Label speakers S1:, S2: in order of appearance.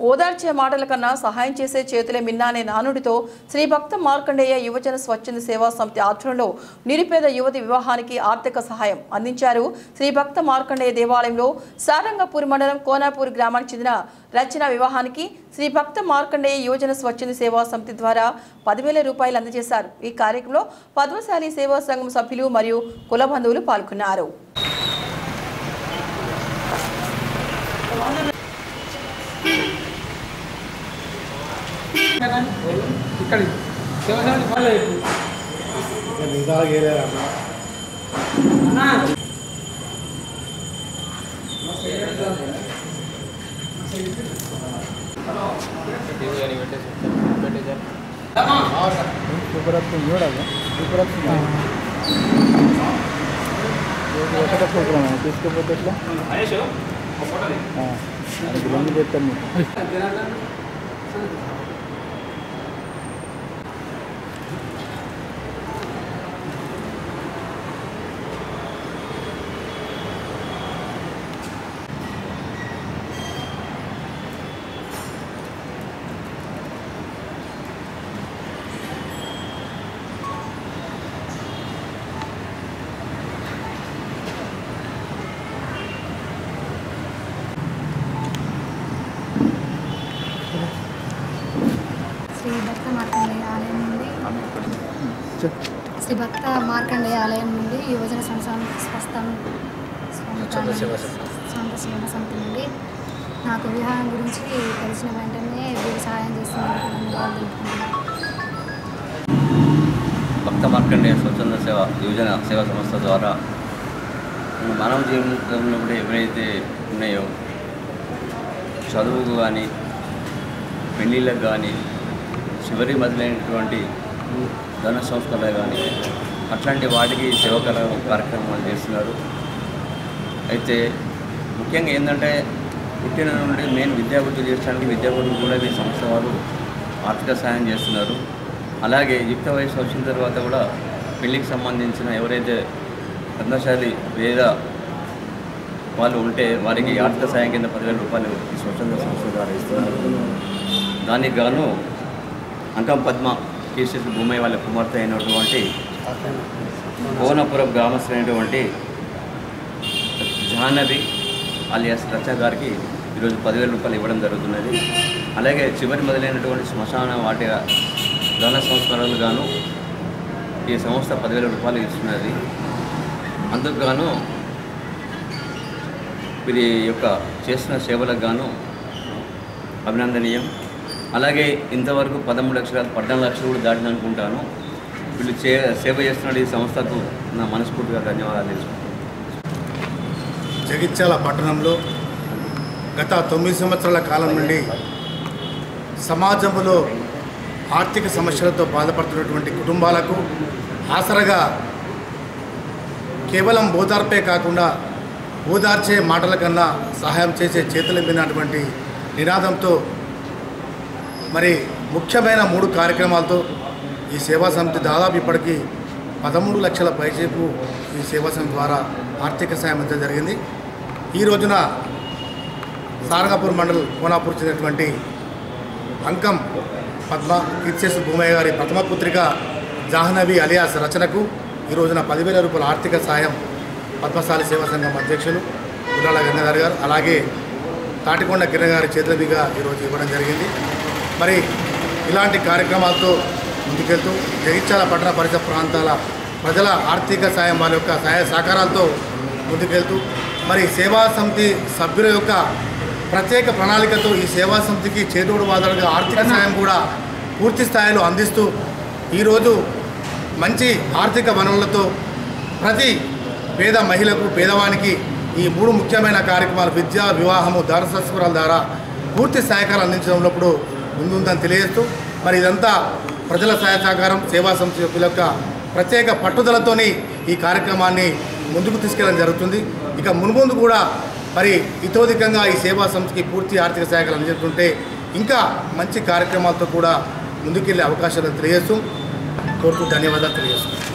S1: ఓదార్చే మాటల కన్నా సహాయం చేసే చేతులే మిన్నా అనే నానుడితో శ్రీ భక్త మార్కండేయ యువజన స్వచ్ఛంద సేవా సమితి ఆధ్వర్యంలో నిరుపేద యువతి వివాహానికి ఆర్థిక సహాయం అందించారు శ్రీ భక్త మార్కండేయ దేవాలయంలో సారంగపూర్ మండలం కోనాపూర్ గ్రామానికి చెందిన రచన వివాహానికి శ్రీ భక్త మార్కండేయ యువజన స్వచ్ఛంద సేవా సమితి ద్వారా పదివేల రూపాయలు అందజేశారు ఈ కార్యక్రమంలో పద్మశాలి సేవా సంఘం సభ్యులు మరియు కుల బంధువులు పాల్గొన్నారు
S2: ఇక్కడ శివశాంతి పనులు అన్నా
S3: ఒకటే ప్రోగ్రామ్ తీసుకుపోతే ఎట్లా రంగు పెడతాను మీకు
S4: శ్రీ భక్త మార్కండేయ ఆలయం నుండి
S3: చెప్
S4: శ్రీ భక్త మార్కండేయ ఆలయం నుండి యువజన సంస్థ స్వస్థం సొంత సేవ సమితి నుండి నాకు వివాహం గురించి తెలిసిన వెంటనే వీరు సహాయం చేస్తున్నారు ధన్యవాదాలు తెలుపుతున్నాను.
S5: భక్త మార్కండేయ స్వచ్ఛంద సేవ యువజన సేవా సంస్థ ద్వారా మన మానవ జీవితంలో కూడా ఎవరైతే ఉన్నాయో చదువుకు కానీ పెళ్ళిళ్ళకు కానీ చివరి మొదలైనటువంటి ధన సంస్థలు కానీ అట్లాంటి వాటికి సేవకర కార్యక్రమాలు చేస్తున్నారు అయితే ముఖ్యంగా ఏంటంటే పుట్టిన నుండి మెయిన్ విద్యాభివృద్ధి చేయడానికి విద్యాభివృద్ధి కూడా ఈ సంస్థ వారు ఆర్థిక సహాయం చేస్తున్నారు అలాగే యుక్త వయసు వచ్చిన తర్వాత కూడా పెళ్లికి సంబంధించిన ఎవరైతే పద్మశాలి వేద వాళ్ళు ఉంటే వారికి ఆర్థిక సాయం కింద పదివేల రూపాయలు ఈ స్వచ్ఛంద సంస్థ ద్వారా ఇస్తున్నారు దానికి గాను అంకం పద్మ కీర్తిస్ భూమయ్య వాళ్ళ కుమార్తె అయినటువంటి కోనపురం గ్రామస్తులైనటువంటి జాహ్నవి అలియాస్ రచ గారికి ఈరోజు పదివేల రూపాయలు ఇవ్వడం జరుగుతున్నది అలాగే చివరి మొదలైనటువంటి శ్మశాన వాటి ధన సంస్కరణలు గాను ఈ సంస్థ పదివేల రూపాయలు ఇస్తున్నది అందుకు గాను వీరి యొక్క చేసిన సేవలకు గాను అభినందనీయం అలాగే ఇంతవరకు పదమూడు లక్షల పద్నాలుగు లక్షలు కూడా దాటిన అనుకుంటాను వీళ్ళు చే సేవ చేస్తున్న ఈ సంస్థకు నా మనస్ఫూర్తిగా ధన్యవాదాలు తెలుసుకుంటాను
S6: జగిత్యాల పట్టణంలో గత తొమ్మిది సంవత్సరాల కాలం నుండి సమాజంలో ఆర్థిక సమస్యలతో బాధపడుతున్నటువంటి కుటుంబాలకు ఆసరగా కేవలం ఓదార్పే కాకుండా ఓదార్చే మాటల కన్నా సహాయం చేసే చేతుల మీదటువంటి నినాదంతో మరి ముఖ్యమైన మూడు కార్యక్రమాలతో ఈ సేవా సమితి దాదాపు ఇప్పటికీ పదమూడు లక్షల పైచేపు ఈ సేవా సమితి ద్వారా ఆర్థిక సాయం అంతా జరిగింది ఈ రోజున సారంగపూర్ మండల్ కోనాపూర్ చెందినటువంటి అంకం పద్మ కీర్చేసు భూమయ్య గారి ప్రథమ పుత్రిక జాహ్నవి అలియాస్ రచనకు ఈ రోజున పదివేల రూపాయల ఆర్థిక సాయం పద్మశాలి సేవా సంఘం అధ్యక్షులు గుర్రాల గంగాధర్ గారు అలాగే తాటికొండ కిరణ్ గారి చేతుల మీదుగా ఈరోజు ఇవ్వడం జరిగింది మరి ఇలాంటి కార్యక్రమాలతో ముందుకెళ్తూ జగిత్యాల పట్టణ పరిసర ప్రాంతాల ప్రజల ఆర్థిక సాయం వాళ్ళ యొక్క సహాయ సహకారాలతో ముందుకెళ్తూ మరి సేవా సమితి సభ్యుల యొక్క ప్రత్యేక ప్రణాళికతో ఈ సేవా సమితికి చేదోడు వాదనగా ఆర్థిక సాయం కూడా పూర్తి స్థాయిలో అందిస్తూ ఈరోజు మంచి ఆర్థిక వనరులతో ప్రతి పేద మహిళకు పేదవానికి ఈ మూడు ముఖ్యమైన కార్యక్రమాలు విద్య వివాహము దారసస్వరాల ద్వారా పూర్తి సహకారం అందించడంలో ఇప్పుడు ముందుందని తెలియజేస్తూ మరి ఇదంతా ప్రజల సహాయ సహకారం సేవా సంస్థ సభ్యుల యొక్క ప్రత్యేక పట్టుదలతోని ఈ కార్యక్రమాన్ని ముందుకు తీసుకెళ్ళడం జరుగుతుంది ఇక మున్ముందు కూడా మరి ఇతోధికంగా ఈ సేవా సంస్థకి పూర్తి ఆర్థిక సహాయకాలు అందించుకుంటే ఇంకా మంచి కార్యక్రమాలతో కూడా ముందుకెళ్లే అవకాశాలు తెలియజేస్తూ కోరుతూ ధన్యవాదాలు తెలియజేస్తున్నాను